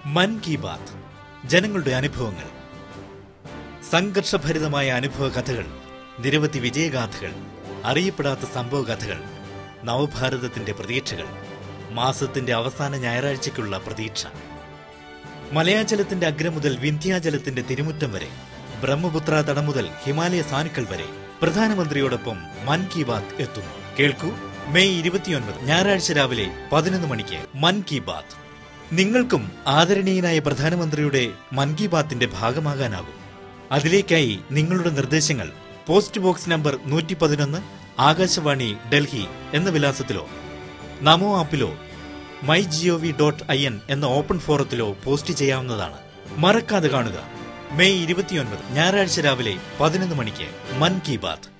മൻ കി ബാത്ത് ജനങ്ങളുടെ അനുഭവങ്ങൾ സംഘർഷഭരിതമായ അനുഭവ കഥകൾ നിരവധി വിജയഗാഥകൾ അറിയപ്പെടാത്ത സംഭവ കഥകൾ നവഭാരതത്തിന്റെ പ്രതീക്ഷകൾ മാസത്തിന്റെ അവസാന ഞായറാഴ്ചയ്ക്കുള്ള പ്രതീക്ഷ മലയാചലത്തിന്റെ അഗ്രം മുതൽ വിന്ധ്യാചലത്തിന്റെ തിരുമുറ്റം വരെ ബ്രഹ്മപുത്ര തടം മുതൽ ഹിമാലയ സാനുക്കൾ വരെ പ്രധാനമന്ത്രിയോടൊപ്പം മൻ കി ബാത്ത് എത്തുന്നു കേൾക്കൂ മെയ് ഇരുപത്തിയൊൻപത് ഞായറാഴ്ച രാവിലെ പതിനൊന്ന് മണിക്ക് മൻ കി ബാത്ത് നിങ്ങൾക്കും ആദരണീയനായ പ്രധാനമന്ത്രിയുടെ മൻ കി ബാത്തിന്റെ ഭാഗമാകാനാകും അതിലേക്കായി നിങ്ങളുടെ നിർദ്ദേശങ്ങൾ പോസ്റ്റ് ബോക്സ് നമ്പർ നൂറ്റി പതിനൊന്ന് ആകാശവാണി ഡൽഹി എന്ന വിലാസത്തിലോ നമോ ആപ്പിലോ my G O V dot I N എന്ന ഓപ്പൺ ഫോറത്തിലോ പോസ്റ്റ് ചെയ്യാവുന്നതാണ് മറക്കാതെ കാണുക മെയ് ഇരുപത്തിയൊൻപത് ഞായറാഴ്ച രാവിലെ പതിനൊന്ന് മണിക്ക് മൻ കി ബാത്ത്